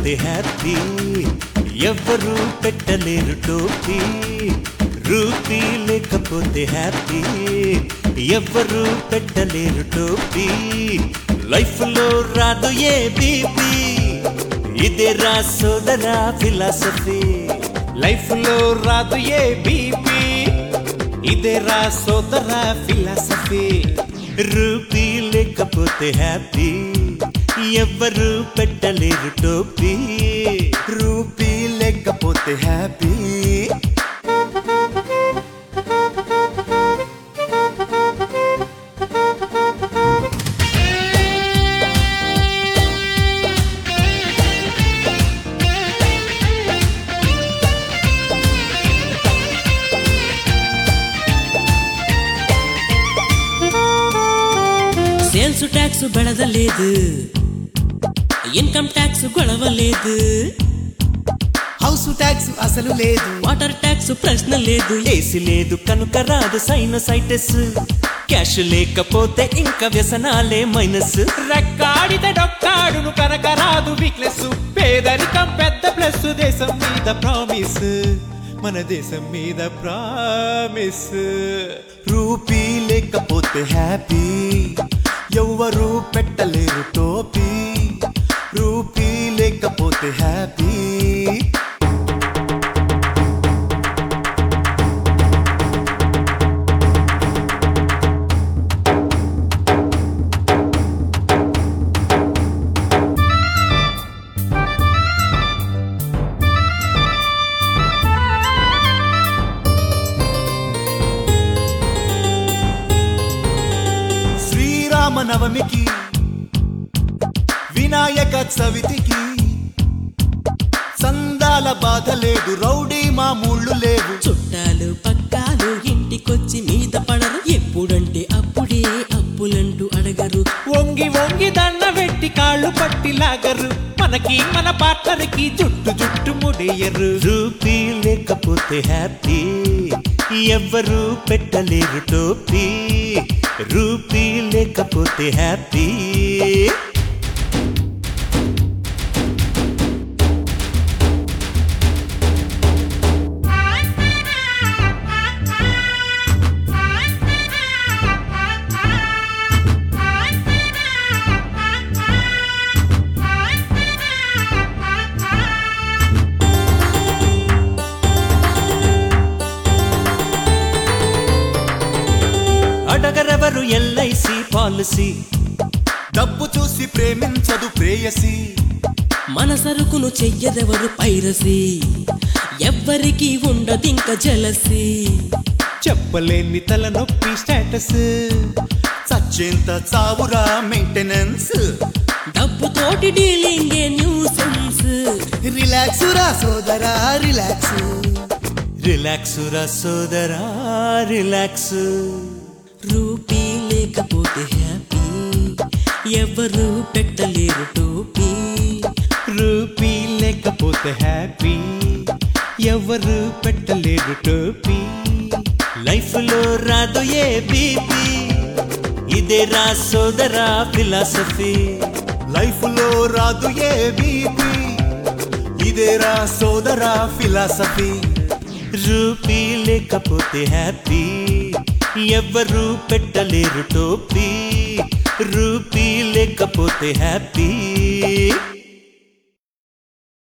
లేకపోతే హ్యాపీ ఎవ్వరూ పెట్టలేరు టోపీ రూపీ లేకపోతే హ్యాపీ ఎవ్వరూ పెట్టలేరు టోపీ లైఫ్ లో రాదు ఏ బీపీ ఇదే రా సోదరా ఫిలాసఫీ లైఫ్ లో రాదు ఏ బీపీ ఇదే రా సోదర ఫిలాసఫీ రూపీ లేకపోతే హ్యాపీ ఎవ్వరూ పెట్టలేరు టోపీ రూపీ లేకపోతే హ్యాపీ సేల్స్ ట్యాక్స్ బెడదలేదు ఇన్కమ్ ట్యాక్స్ గొడవ లేదు హౌస్ ట్యాక్స్ అసలు లేదు వాటర్ ట్యాక్స్ ప్రశ్న లేదు ఏసి లేదు కనుక రాదు సైనసైటిస్ క్యాష్ లేకపోతే ఇంకా వ్యసనాలే మైనస్ రెక్కాడితే డొక్కాడును కనుక రాదు వీక్నెస్ పేదరికం పెద్ద ప్లస్ దేశం మీద ప్రామిస్ మన దేశం మీద ప్రామిస్ రూపీ లేకపోతే హ్యాపీ ఎవ్వరూ పెట్టలేరు టోపీ రూపీ లేకపోతే హ్యాపీ శ్రీరామనవమికి వినాయక చవితికి సందాల బాధ లేదు రౌడీ మామూళ్ళు లేవు చుట్టాలు పక్కాలు ఇంటికొచ్చి మీద పడరు ఎప్పుడంటే అప్పుడే అప్పులంటూ అడగరు వంగి వంగి దండ పెట్టి కాళ్ళు పట్టి లాగరు మనకి మన పార్ట్నర్కి జుట్టు జుట్టు ముడేయరు రూపీ లేకపోతే హ్యాపీ ఎవ్వరూ పెట్టలేరు టోపీ రూపీ లేకపోతే హ్యాపీ అడగరెవరు ఎల్ఐసి పాలసీ డబ్బు చూసి ప్రేమించదు ప్రేయసి మన సరుకును చెయ్యదెవరు పైరసి ఎవ్వరికి ఉండదింక జలసి చెప్పలేని తలనొప్పి స్టేటస్ చచ్చేంత చావురా మెయింటెనెన్స్ డబ్బుతోటి డీలింగే న్యూసెన్స్ రిలాక్స్ రా సోదరా రిలాక్స్ రిలాక్స్ రా సోదరా రిలాక్స్ రూపీ లేకపోతే హ్యాపీ ఎవరు పెట్టలేరు టోపీ రూపీ లేకపోతే హ్యాపీ ఎవరు పెట్టలేరు టోపీ లైఫ్ లో రాదు ఏ బీపీ ఇదే రా సోదరా ఫిలాసఫీ లైఫ్ లో రాదు ఏ బీపీ ఇదేరా సోదరా ఫిలాసఫీ రూపీ లేకపోతే హ్యాపీ ఎవ్వరూ పెట్టలేరు టోపీ రూపీ లేకపోతే హ్యాపీ